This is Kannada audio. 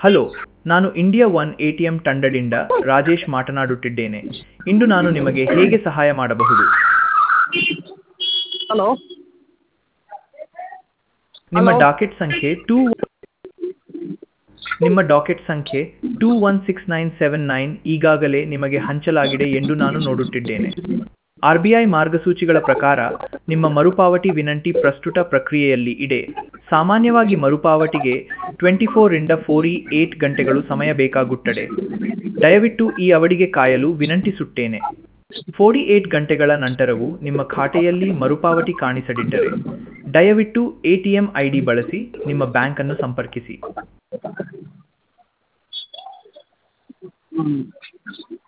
ಹಲೋ ನಾನು India one A T M ತಂಡದಿಂದ ರಾಜೇಶ್ ಮಾತನಾಡುತ್ತಿದ್ದೇನೆ ಇಂದು ನಾನು ನಿಮಗೆ ಹೇಗೆ ಸಹಾಯ ಮಾಡಬಹುದು ಹಲೋ ನಿಮ್ಮ Hello. ಡಾಕೆಟ್ ಸಂಖ್ಯೆ ಟೂ ನಿಮ್ಮ ಡಾಕೆಟ್ ಸಂಖ್ಯೆ two one six nine seven nine ಈಗಾಗಲೇ ನಿಮಗೆ ಹಂಚಲಾಗಿದೆ ಎಂದು ನಾನು ನೋಡುತ್ತಿದ್ದೇನೆ ಆರ್ ಬಿ ಐ ಮಾರ್ಗಸೂಚಿಗಳ ಪ್ರಕಾರ ನಿಮ್ಮ ಮರುಪಾವತಿ ವಿನಂತಿ ಪ್ರಸ್ತುತ ಪ್ರಕ್ರಿಯೆಯಲ್ಲಿ ಇದೆ ಸಾಮಾನ್ಯವಾಗಿ ಮರುಪಾವತಿಗೆ ಟ್ವೆಂಟಿ ಫೋರಿಂದ ಫೋರಿ ಏಟ್ ಗಂಟೆಗಳು ಸಮಯ ಬೇಕಾಗುತ್ತದೆ ದಯವಿಟ್ಟು ಈ ಅವಧಿಗೆ ಕಾಯಲು ವಿನಂತಿಸುತ್ತೇನೆ ಫೋರ್ಟಿ ಏಟ್ ಗಂಟೆಗಳ ನಂತರವೂ ನಿಮ್ಮ ಖಾತೆಯಲ್ಲಿ ಮರುಪಾವತಿ ಕಾಣಿಸದಿದ್ದರೆ ದಯವಿಟ್ಟು A T M I D ಬಳಸಿ ನಿಮ್ಮ ಬ್ಯಾಂಕನ್ನು ಸಂಪರ್ಕಿಸಿ ಹ್ಞೂ